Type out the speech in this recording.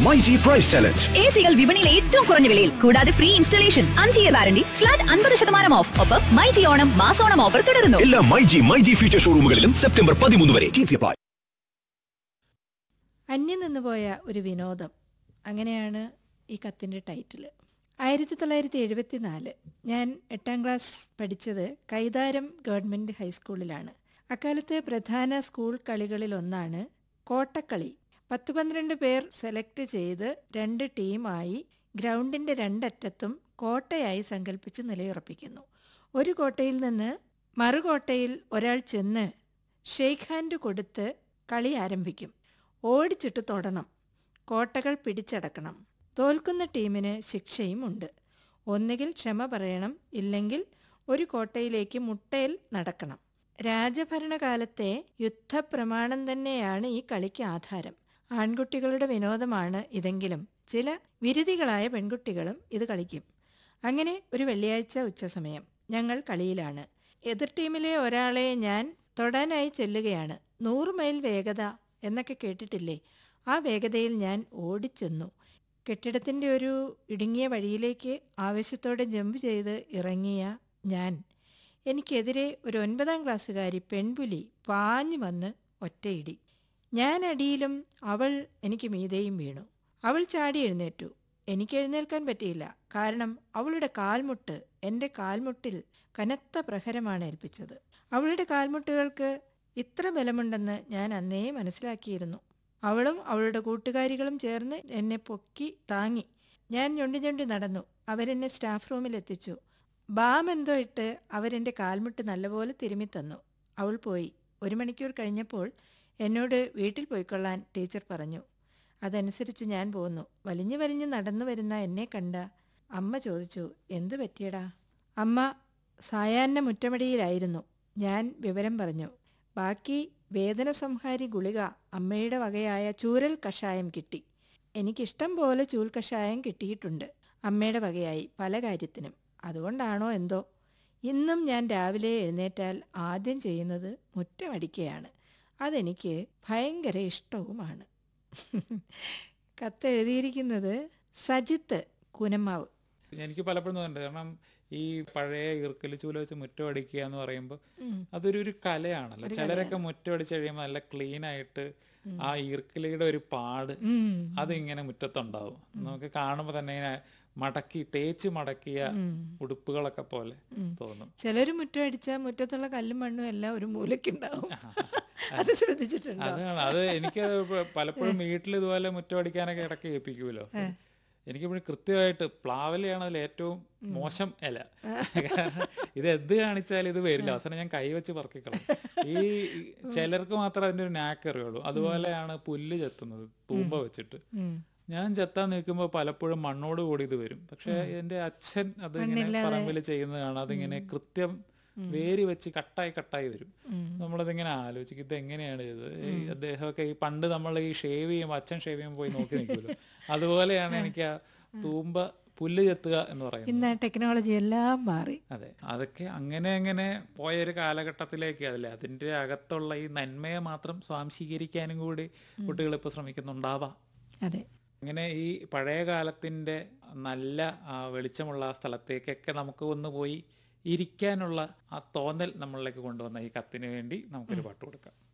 myG price challenge A സികൾ വിപണിയിലെ ഏറ്റവും കുറഞ്ഞ വിലയിൽ കൂടാതെ ഫ്രീ ഇൻസ്റ്റലേഷൻ അഞ്ച് ഇയർ വാറണ്ടി ഫ്ലാറ്റ് അൻപത് ശതമാനം ഓഫ് ഒപ്പം മൈജി ഓണം മാസോണം ഓഫർ തുടരുന്നു എല്ലാ മൈജി മൈജി ഫ്യൂച്ചർ ഷോറൂമുകളിലും സെപ്റ്റംബർ പതിമൂന്ന് വരെ ടി അപ്ലൈ അന്യം നിന്നുപോയ ഒരു വിനോദം അങ്ങനെയാണ് ഈ കത്തിൻ്റെ ടൈറ്റിൽ ആയിരത്തി തൊള്ളായിരത്തി എഴുപത്തി നാല് ഞാൻ എട്ടാം ക്ലാസ് പഠിച്ചത് കൈതാരം ഗവൺമെൻറ് ഹൈസ്കൂളിലാണ് അക്കാലത്തെ പ്രധാന സ്കൂൾ കളികളിൽ ഒന്നാണ് കോട്ടക്കളി പത്ത് പന്ത്രണ്ട് പേർ സെലക്ട് ചെയ്ത് രണ്ട് ടീമായി ഗ്രൗണ്ടിൻ്റെ രണ്ടറ്റത്തും കോട്ടയായി സങ്കല്പിച്ച് നിലയുറപ്പിക്കുന്നു ഒരു കോട്ടയിൽ നിന്ന് മറുകോട്ടയിൽ ഒരാൾ ചെന്ന് ഷെയ്ക്ക് ഹാൻഡ് കൊടുത്ത് കളി ആരംഭിക്കും ഓടിച്ചിട്ട് തൊടണം കോട്ടകൾ പിടിച്ചടക്കണം തോൽക്കുന്ന ടീമിന് ശിക്ഷയും ഉണ്ട് ഒന്നുകിൽ ക്ഷമ പറയണം ഇല്ലെങ്കിൽ ഒരു കോട്ടയിലേക്ക് മുട്ടയിൽ നടക്കണം രാജഭരണകാലത്തെ യുദ്ധപ്രമാണം തന്നെയാണ് ഈ കളിക്ക് ആധാരം ആൺകുട്ടികളുടെ വിനോദമാണ് ഇതെങ്കിലും ചില വിരുതികളായ പെൺകുട്ടികളും ഇത് കളിക്കും അങ്ങനെ ഒരു വെള്ളിയാഴ്ച ഉച്ചസമയം ഞങ്ങൾ കളിയിലാണ് എതിർ ടീമിലെ ഒരാളെ ഞാൻ തൊടാനായി ചെല്ലുകയാണ് നൂറ് മൈൽ വേഗത എന്നൊക്കെ കേട്ടിട്ടില്ലേ ആ വേഗതയിൽ ഞാൻ ഓടിച്ചെന്നു കെട്ടിടത്തിൻ്റെ ഒരു ഇടുങ്ങിയ വഴിയിലേക്ക് ആവശ്യത്തോടെ ജമ്പ് ചെയ്ത് ഇറങ്ങിയ ഞാൻ എനിക്കെതിരെ ഒരു ഒൻപതാം ക്ലാസ്സുകാരി പെൺപുലി പാഞ്ഞു വന്ന് ഒറ്റയിടി ഞാൻ അടിയിലും അവൾ എനിക്ക് മീതെയും വീണു അവൾ ചാടി എഴുന്നേറ്റു എനിക്ക് എഴുന്നേൽക്കാൻ പറ്റിയില്ല കാരണം അവളുടെ കാൽമുട്ട് എൻ്റെ കാൽമുട്ടിൽ കനത്ത പ്രഹരമാണ് ഏൽപ്പിച്ചത് അവളുടെ കാൽമുട്ടുകൾക്ക് ഇത്ര ബലമുണ്ടെന്ന് ഞാൻ അന്നേ മനസ്സിലാക്കിയിരുന്നു അവളും അവളുടെ കൂട്ടുകാരികളും ചേർന്ന് എന്നെ പൊക്കി താങ്ങി ഞാൻ ഞൊണ്ടി ഞൊണ്ടി നടന്നു അവരെന്നെ സ്റ്റാഫ് റൂമിൽ എത്തിച്ചു ബാം എന്തോ ഇട്ട് അവരെൻ്റെ കാൽമുട്ട് നല്ലപോലെ തിരുമ്മി തന്നു അവൾ പോയി ഒരു മണിക്കൂർ കഴിഞ്ഞപ്പോൾ എന്നോട് വീട്ടിൽ പോയിക്കൊള്ളാൻ ടീച്ചർ പറഞ്ഞു അതനുസരിച്ച് ഞാൻ പോന്നു വലിഞ്ഞു വലിഞ്ഞ് നടന്നു വരുന്ന എന്നെ കണ്ട അമ്മ ചോദിച്ചു എന്തു പറ്റിയടാ അമ്മ സായാഹ്ന മുറ്റമടിയിലായിരുന്നു ഞാൻ വിവരം പറഞ്ഞു ബാക്കി വേദന സംഹാരി ഗുളിക അമ്മയുടെ വകയായ ചൂരൽ കഷായം കിട്ടി എനിക്കിഷ്ടം പോലെ ചൂൽ കഷായം കിട്ടിയിട്ടുണ്ട് അമ്മയുടെ വകയായി പല കാര്യത്തിനും അതുകൊണ്ടാണോ എന്തോ ഇന്നും ഞാൻ രാവിലെ എഴുന്നേറ്റാൽ ആദ്യം ചെയ്യുന്നത് മുറ്റമടിക്കുകയാണ് അതെനിക്ക് ഭയങ്കര ഇഷ്ടവുമാണ് കത്തെഴുതിയിരിക്കുന്നത് സജിത്ത് കുനമാവ് എനിക്ക് പലപ്പോഴും തോന്നുന്നുണ്ട് കാരണം ഈ പഴയ ഈർക്കൽ ചൂല വെച്ച് മുറ്റം അടിക്കുക എന്ന് പറയുമ്പോൾ അതൊരു ഒരു കലയാണല്ലോ ചിലരൊക്കെ മുറ്റം അടിച്ച് കഴിയുമ്പോൾ നല്ല ക്ലീൻ ആയിട്ട് ആ ഈർക്കലിയുടെ ഒരു പാട് അതിങ്ങനെ മുറ്റത്തുണ്ടാവും നമുക്ക് കാണുമ്പോൾ തന്നെ ഇങ്ങനെ മടക്കി തേച്ച് മടക്കിയ ഉടുപ്പുകളൊക്കെ പോലെ തോന്നും ചിലർ മുറ്റം അടിച്ചാൽ മുറ്റത്തുള്ള കല്ലും മണ്ണും എല്ലാം ഒരു മൂലക്കുണ്ടാവും അത് ശ്രദ്ധിച്ചിട്ടുണ്ടോ അതാണ് അത് എനിക്ക് പലപ്പോഴും വീട്ടിൽ ഇതുപോലെ മുറ്റം അടിക്കാനൊക്കെ ഇടയ്ക്ക് ഏൽപ്പിക്കുമല്ലോ എനിക്കിപ്പോഴും കൃത്യമായിട്ട് പ്ലാവലയാണ് അതിൽ ഏറ്റവും മോശം ഇല കാരണം ഇത് എന്ത് കാണിച്ചാലും ഇത് വരില്ല അവസാനം ഞാൻ കൈ വെച്ച് പറക്കിക്കളയും ഈ ചിലർക്ക് മാത്രമേ അതിന്റെ ഒരു നാക്ക് അറിയുള്ളൂ അതുപോലെയാണ് പുല്ല് ചെത്തുന്നത് തൂമ്പ വെച്ചിട്ട് ഞാൻ ചെത്താൻ നിൽക്കുമ്പോൾ പലപ്പോഴും മണ്ണോട് കൂടി ഇത് വരും പക്ഷെ എന്റെ അച്ഛൻ അത് ഇങ്ങനെ പറമ്പിൽ ചെയ്യുന്നത് കാണാം അതിങ്ങനെ കൃത്യം വേര് വെച്ച് കട്ടായി കട്ടായി വരും നമ്മളതിങ്ങനെ ആലോചിക്കും ഇത് എങ്ങനെയാണ് ഇത് ഈ അദ്ദേഹമൊക്കെ ഈ പണ്ട് നമ്മൾ ഈ ഷേവ് ചെയ്യുമ്പോൾ അച്ഛൻ ഷേവ് ചെയ്യുമ്പോൾ പോയി നോക്കി നിൽക്കുമല്ലോ അതുപോലെയാണ് എനിക്ക് ആ തൂമ്പ പുല്ല് ചെത്തുക എന്ന് പറയുന്നത് ഇന്ന് ടെക്നോളജി എല്ലാം മാറി അതെ അതൊക്കെ അങ്ങനെ അങ്ങനെ പോയ ഒരു കാലഘട്ടത്തിലേക്ക് അതല്ലേ അതിന്റെ അകത്തുള്ള ഈ നന്മയെ മാത്രം സ്വാംശീകരിക്കാനും കൂടി കുട്ടികൾ ഇപ്പോൾ ശ്രമിക്കുന്നുണ്ടാവാം അതെ അങ്ങനെ ഈ പഴയ കാലത്തിന്റെ നല്ല ആ, വെളിച്ചമുള്ള ആ സ്ഥലത്തേക്കൊക്കെ നമുക്ക് ഒന്ന് പോയി ഇരിക്കാനുള്ള ആ തോന്നൽ നമ്മളിലേക്ക് കൊണ്ടുവന്ന ഈ കത്തിന് വേണ്ടി നമുക്കൊരു പാട്ട് കൊടുക്കാം